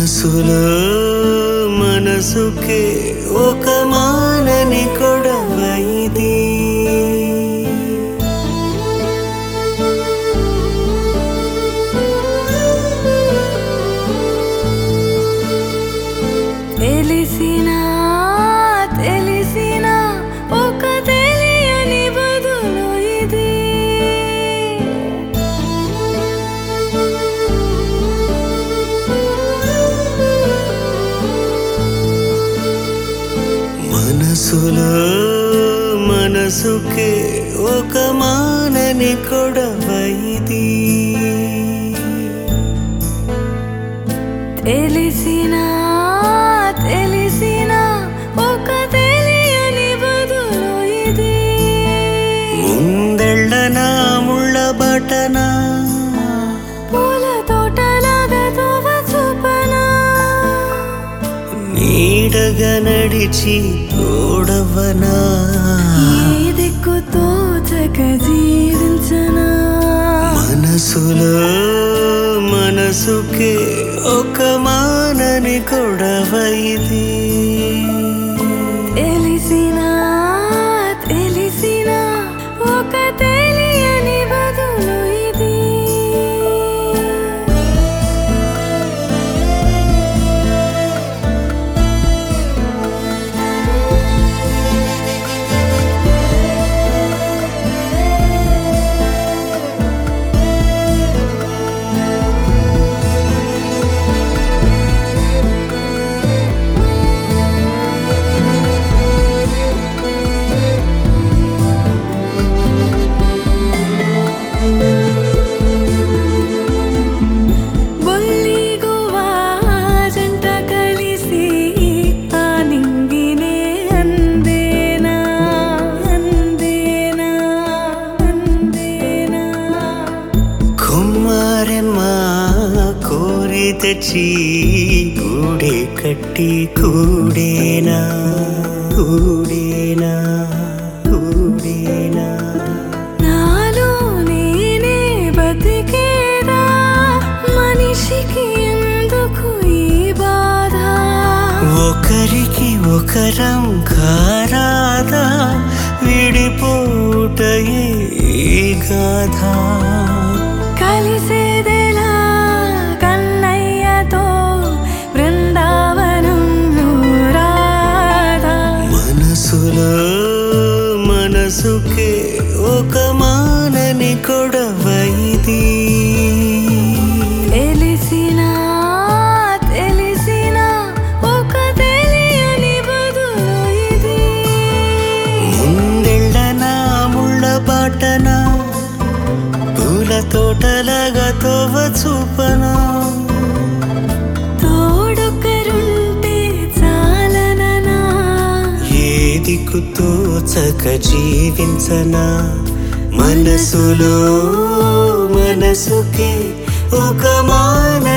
మనసులో మనసుకే ఒక మానని కొడవ ఇది తెలిసినా తెలిసినా ఒక తెలియని బదులు ఇది మనసులో మనసుకే ఒక మానని కొడవ ఇది తెలిసినా తెలిసినా ఒక తెలియని బదులు ఇది ముందెళ్ళనా ముళ్ళ బటనా పూల తోటలాగా తోవ చూపనా నీడగా నడిచి తోడవనా ఏ దిక్కు తోచక జీవించనా మనసులో మనసుకే ఒక మానని కొడవ ఇది తెలిసినా తెలిసినా ఒక తెలియని బదులు ఇది బొల్లిగువా జంట కలిసి ఆ నింగినే అందేనా అందేనా అందేనా కుమారమ్మ కోరి తెచ్చి గూడే కట్టి కూడేనా కూడేనా కూడేనా నాలో నేనే బతికేదా మనిషికి ఎందుకు ఈ బాధ ఒకరికి ఒకరం కారాదా విడిపోటయే ఈ గాథ కలిసేదెలా కన్నయ్యతో బృందావనం రాధా మనసులో మనసుకే ఒక మానని కొడవ ఇది తెలిసినా తెలిసినా ఒక తెలియని బదులు ఇది ముందెళ్ళనా ముళ్ళ బాటనా పూల తోటలాగా తోవ చూపనా తోడొక్కరుంటే చాలననా ఏ దిక్కు తోచక జీవించనా మనసులో మనసుకే ఒక మాన